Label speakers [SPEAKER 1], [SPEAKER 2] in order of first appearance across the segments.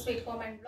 [SPEAKER 1] sweet comment లో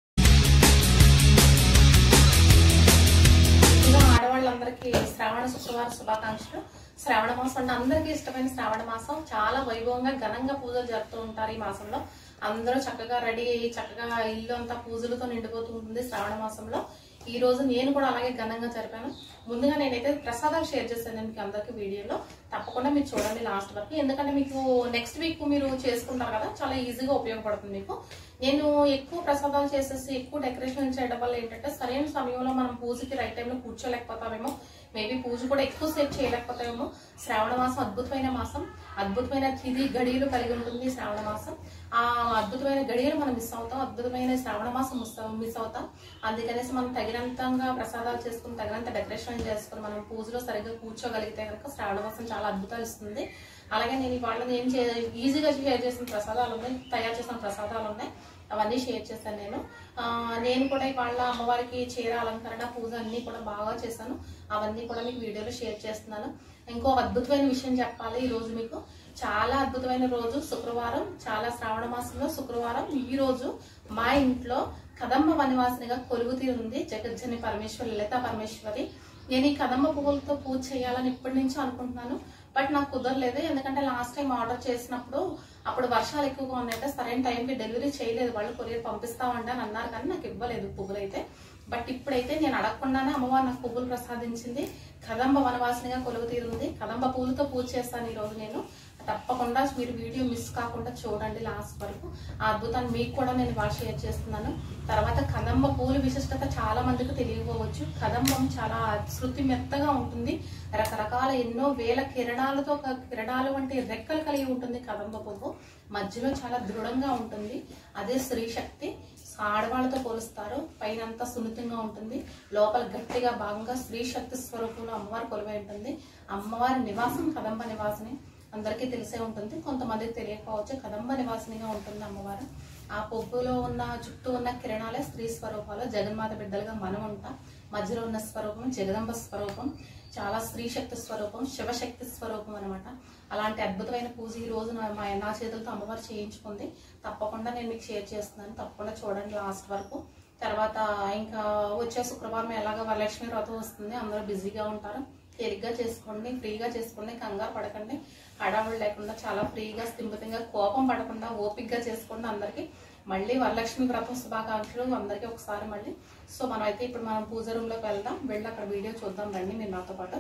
[SPEAKER 1] ముందుగా ఆడవాళ్ళందరికీ శ్రావణ శుక్రవార శుభాకాంక్షలు శ్రావణ మాసం అంటే అందరికీ ఇష్టమైన శ్రావణ మాసం చాలా వైభవంగా ఘనంగా పూజలు జరుపుతూ ఉంటారు ఈ మాసంలో అందరూ చక్కగా రెడీ అయ్యి చక్కగా ఇల్లు అంతా పూజలతో నిండిపోతూ ఉంటుంది శ్రావణ మాసంలో ఈ రోజు నేను కూడా అలాగే ఘనంగా జరిపాను ముందుగా నేనైతే ప్రసాదాలు షేర్ చేశాను మీకు అందరికీ వీడియోలో తప్పకుండా మీరు చూడండి లాస్ట్ వరకు ఎందుకంటే మీకు నెక్స్ట్ వీక్ మీరు చేసుకుంటారు కదా చాలా ఈజీగా ఉపయోగపడుతుంది మీకు నేను ఎక్కువ ప్రసాదాలు చేసేసి ఎక్కువ డెకరేషన్ చేయడం వల్ల ఏంటంటే సరైన సమయంలో మనం పూజకి రైట్ టైంలో కూర్చోలేకపోతామేమో మేబీ పూజ కూడా ఎక్కువసేపు చేయలేకపోతామేమో శ్రావణ మాసం అద్భుతమైన మాసం అద్భుతమైన తిథి గడియలు కలిగి ఉంటుంది శ్రావణ మాసం ఆ అద్భుతమైన గడియలు మనం మిస్ అవుతాం అద్భుతమైన శ్రావణ మాసం మిస్ అవుతాం అందుకనేసి మనం తగినంతంగా ప్రసాదాలు చేసుకుని తగినంత డెకరేషన్ చేసుకుని మనం పూజలో సరిగ్గా కూర్చోగలిగితే కనుక శ్రావణ మాసం చాలా అద్భుతాలు ఇస్తుంది అలాగే నేను ఇవాళ ఏం చే ఈజీగా షేర్ చేసిన ప్రసాదాలు ఉన్నాయి తయారు చేసిన ప్రసాదాలు ఉన్నాయి అవన్నీ షేర్ చేశాను నేను ఆ, నేను కూడా ఇవాళ అమ్మవారికి చీర అలంకరణ పూజ అన్ని కూడా బాగా చేశాను అవన్నీ కూడా మీకు వీడియోలో షేర్ చేస్తున్నాను ఇంకో అద్భుతమైన విషయం చెప్పాలి ఈ రోజు మీకు చాలా అద్భుతమైన రోజు శుక్రవారం చాలా శ్రావణ మాసంలో శుక్రవారం ఈ రోజు మా ఇంట్లో కదంబ వనవాసినిగా కొలువు తీరుంది జగజ్జని పరమేశ్వరి లలిత పరమేశ్వరి నేను ఈ కదంబ పువ్వులతో పూజ చేయాలని ఇప్పటి నుంచి అనుకుంటున్నాను బట్ నాకు కుదరలేదు ఎందుకంటే లాస్ట్ టైం ఆర్డర్ చేసినప్పుడు అప్పుడు వర్షాలు ఎక్కువగా ఉన్నాయంటే సరైన టైంకి డెలివరీ చేయలేదు వాళ్ళు కొరియర్ పంపిస్తామంటే అని అన్నారు కానీ నాకు ఇవ్వలేదు పువ్వులు అయితే బట్ ఇప్పుడైతే నేను అడగకుండానే అమ్మవారు నాకు పువ్వులు ప్రసాదించింది కదంబ వనవాసినిగా కొలువు తీరుంది కదంబ పూలతో పూజ చేస్తాను ఈ రోజు నేను తప్పకుండా మీరు వీడియో మిస్ కాకుండా చూడండి లాస్ట్ వరకు ఆ అద్భుతాన్ని మీకు కూడా నేను బాగా షేర్ చేస్తున్నాను తర్వాత కదంబ పూల విశిష్టత చాలా మందికి తెలియకపోవచ్చు కదంబం చాలా శృతి మెత్తగా ఉంటుంది రకరకాల ఎన్నో వేల కిరణాలతో క- కిరణాలు వంటి రెక్కలు కలిగి ఉంటుంది కదంబ పువ్వు మధ్యలో చాలా దృఢంగా ఉంటుంది అదే స్త్రీ శక్తి ఆడవాళ్ళతో పోలుస్తారు పైన అంతా సున్నితంగా ఉంటుంది లోపల గట్టిగా భాగంగా స్త్రీ శక్తి స్వరూపంలో అమ్మవారి కొలువై ఉంటుంది అమ్మవారి నివాసం కదంబ నివాసని అందరికీ తెలిసే ఉంటుంది కొంతమందికి తెలియకపోవచ్చు కదంబ నివాసినిగా ఉంటుంది అమ్మవారు ఆ పొబ్బులో ఉన్న చుట్టూ ఉన్న కిరణాలే స్త్రీ స్వరూపాలు జగన్మాత బిడ్డలుగా మనం ఉంటాం మధ్యలో ఉన్న స్వరూపం జగదంబ స్వరూపం చాలా స్త్రీ శక్తి స్వరూపం శివశక్తి స్వరూపం అనమాట అలాంటి అద్భుతమైన పూజ ఈ రోజు నా మా- నా చేతులతో అమ్మవారు చేయించుకుంది తప్పకుండా నేను మీకు షేర్ చేస్తున్నాను తప్పకుండా చూడండి లాస్ట్ వరకు తర్వాత ఇంకా వచ్చే శుక్రవారం ఎలాగో వరలక్ష్మి వ్రతం వస్తుంది అందరూ బిజీగా ఉంటారు తేలిగ్గా చేసుకోండి ఫ్రీగా చేసుకోండి కంగారు పడకండి హడావుడు లేకుండా చాలా ఫ్రీగా స్థిమితంగా కోపం పడకుండా ఓపిక్గా చేసుకోండి అందరికీ మళ్ళీ వరలక్ష్మి వ్రతం శుభాకాంక్షలు అందరికీ ఒకసారి మళ్ళీ సో మనం అయితే ఇప్పుడు మనం పూజ రూమ్ లోకి వెళ్దాం వెళ్ళి అక్కడ వీడియో చూద్దాం రండి మీరు నాతో పాటు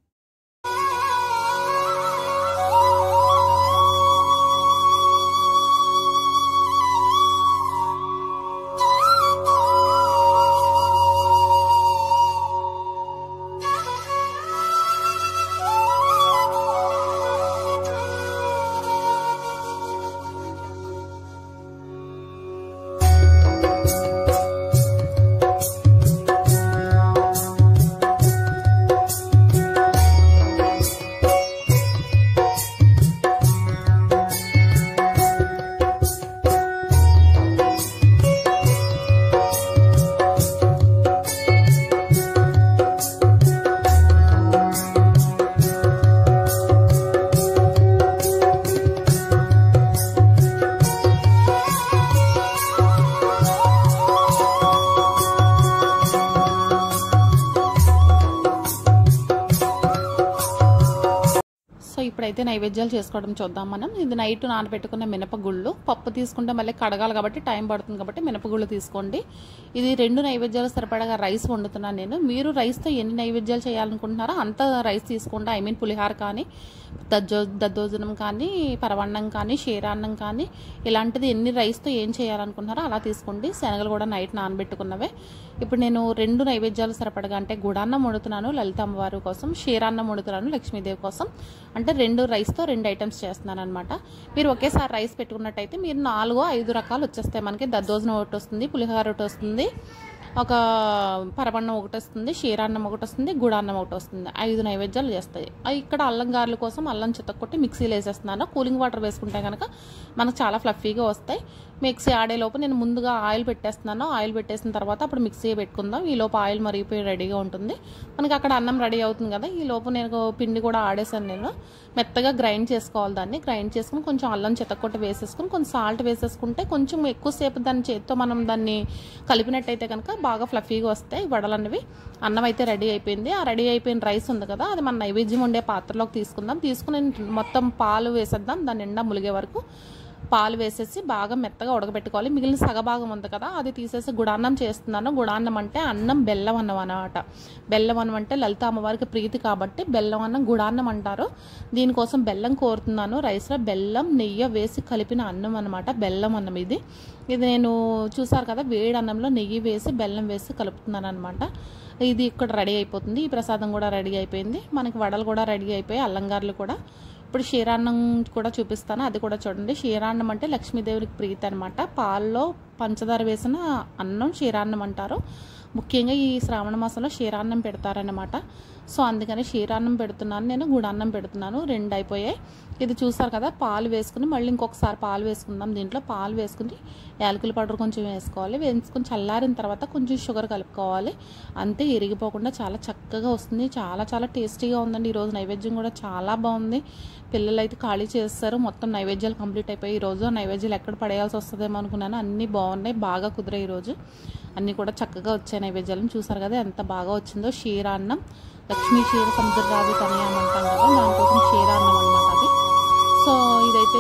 [SPEAKER 1] సో ఇప్పుడైతే నైవేద్యాలు చేసుకోవడం చూద్దాం మనం ఇది నైట్ నానబెట్టుకున్న మినపగుళ్ళు పప్పు తీసుకుంటే మళ్ళీ కడగాలి కాబట్టి టైం పడుతుంది కాబట్టి మినపగుళ్ళు తీసుకోండి ఇది రెండు నైవేద్యాలు సరిపడగా రైస్ వండుతున్నాను నేను మీరు రైస్తో ఎన్ని నైవేద్యాలు చేయాలనుకుంటున్నారో అంత రైస్ తీసుకోండి ఐ మీన్ పులిహార కానీ దజ్జో దద్దోజనం కానీ పరవన్నం కానీ క్షీరాన్నం కానీ ఇలాంటిది ఎన్ని రైస్తో ఏం చేయాలనుకుంటున్నారో అలా తీసుకోండి శనగలు కూడా నైట్ నానబెట్టుకున్నవే ఇప్పుడు నేను రెండు నైవేద్యాలు సరిపడగా అంటే గుడాన్నం వండుతున్నాను లలిత అమ్మవారి కోసం క్షీరాన్నం వండుతున్నాను లక్ష్మీదేవి కోసం అంటే రెండు రైస్తో రెండు ఐటమ్స్ చేస్తున్నాను అనమాట మీరు ఒకేసారి రైస్ పెట్టుకున్నట్టయితే మీరు నాలుగో ఐదు రకాలు వచ్చేస్తాయి మనకి దద్దోజనం ఒకటి వస్తుంది పులిహోర ఒకటి వస్తుంది ఒక పరమన్నం ఒకటి వస్తుంది క్షీరాన్నం ఒకటి వస్తుంది గుడాన్నం ఒకటి వస్తుంది ఐదు నైవేద్యాలు చేస్తాయి అవి ఇక్కడ అల్లం గారెల కోసం అల్లం చితక్కొట్టి మిక్సీలో వేసేస్తున్నాను కూలింగ్ వాటర్ వేసుకుంటే కనుక మనకు చాలా ఫ్లఫీగా వస్తాయి మిక్సీ ఆడేలోపు నేను ముందుగా ఆయిల్ పెట్టేస్తున్నాను ఆయిల్ పెట్టేసిన తర్వాత అప్పుడు మిక్సీ పెట్టుకుందాం ఈ లోపు ఆయిల్ మరిగిపోయి రెడీగా ఉంటుంది మనకి అక్కడ అన్నం రెడీ అవుతుంది కదా ఈ లోపు నేను పిండి కూడా ఆడేసాను నేను మెత్తగా గ్రైండ్ చేసుకోవాలి దాన్ని గ్రైండ్ చేసుకుని కొంచెం అల్లం చితక్కొట్టి వేసేసుకుని కొంచెం సాల్ట్ వేసేసుకుంటే కొంచెం ఎక్కువసేపు దాని చేతితో మనం దాన్ని కలిపినట్టయితే కనుక బాగా ఫ్లఫీగా వస్తాయి వడలు అనేవి అన్నం అయితే రెడీ అయిపోయింది ఆ రెడీ అయిపోయిన రైస్ ఉంది కదా అది మన నైవేద్యం ఉండే పాత్రలోకి తీసుకుందాం తీసుకుని మొత్తం పాలు వేసేద్దాం దాని నిండా ములిగే వరకు పాలు వేసేసి బాగా మెత్తగా ఉడకబెట్టుకోవాలి మిగిలిన సగభాగం ఉంది కదా అది తీసేసి గుడాన్నం చేస్తున్నాను గుడాన్నం అంటే అన్నం బెల్లం అన్నం అన్నమాట బెల్లం అన్నం అంటే లలిత అమ్మవారికి ప్రీతి కాబట్టి బెల్లం అన్నం గుడాన్నం అంటారు దీనికోసం బెల్లం కోరుతున్నాను రైస్లో బెల్లం నెయ్యి వేసి కలిపిన అన్నం అనమాట బెల్లం అన్నం ఇది ఇది నేను చూసారు కదా వేడి అన్నంలో నెయ్యి వేసి బెల్లం వేసి కలుపుతున్నాను అనమాట ఇది ఇక్కడ రెడీ అయిపోతుంది ఈ ప్రసాదం కూడా రెడీ అయిపోయింది మనకి వడలు కూడా రెడీ అయిపోయి అల్లంగారులు కూడా ఇప్పుడు క్షీరాన్నం కూడా చూపిస్తాను అది కూడా చూడండి క్షీరాన్నం అంటే లక్ష్మీదేవికి ప్రీతి అనమాట పాల్లో పంచదార వేసిన అన్నం క్షీరాన్నం అంటారు ముఖ్యంగా ఈ శ్రావణ మాసంలో క్షీరాన్నం పెడతారనమాట సో అందుకని క్షీరాన్నం పెడుతున్నాను నేను గుడాన్నం పెడుతున్నాను రెండు అయిపోయాయి ఇది చూసారు కదా పాలు వేసుకుని మళ్ళీ ఇంకొకసారి పాలు వేసుకుందాం దీంట్లో పాలు వేసుకుని యాలకుల పౌడర్ కొంచెం వేసుకోవాలి వేసుకుని చల్లారిన తర్వాత కొంచెం షుగర్ కలుపుకోవాలి అంతే ఇరిగిపోకుండా చాలా చక్కగా వస్తుంది చాలా చాలా టేస్టీగా ఉందండి ఈరోజు నైవేద్యం కూడా చాలా బాగుంది పిల్లలు అయితే ఖాళీ చేస్తారు మొత్తం నైవేద్యాలు కంప్లీట్ అయిపోయి ఈరోజు నైవేద్యాలు ఎక్కడ పడేయాల్సి వస్తుందేమో అనుకున్నాను అన్నీ బాగున్నాయి బాగా కుదిరాయి ఈరోజు అన్నీ కూడా చక్కగా వచ్చాయి నైవేద్యాలను చూసారు కదా ఎంత బాగా వచ్చిందో క్షీరాన్నం లక్ష్మీ క్షీర సముద్రరావి తనయాం అంటాం కదా దానికోసం క్షీరాన్నం అనమాట అది సో ఇదైతే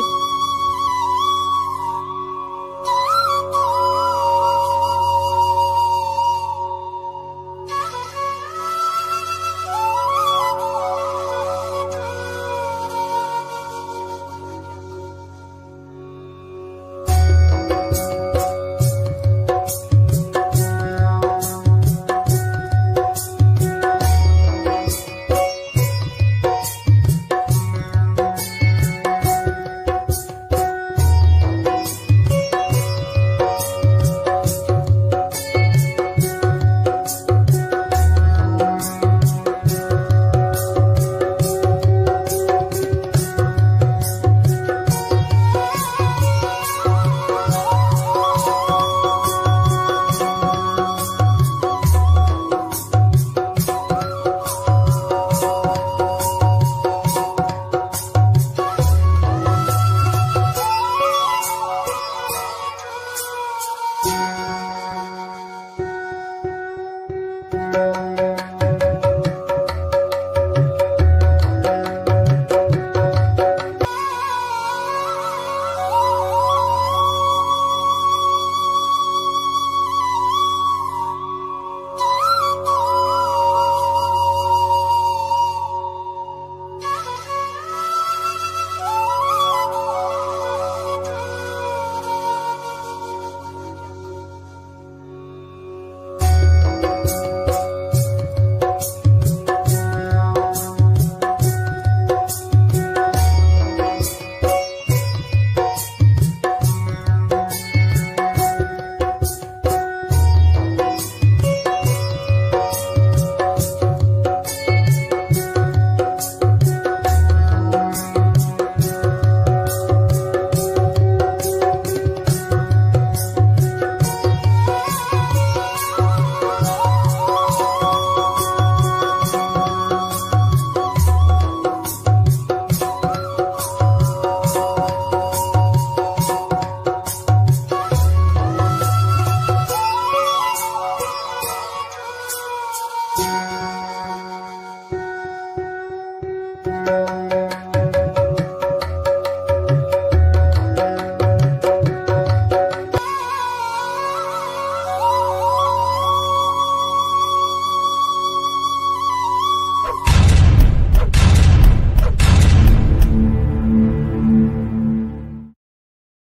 [SPEAKER 2] thank you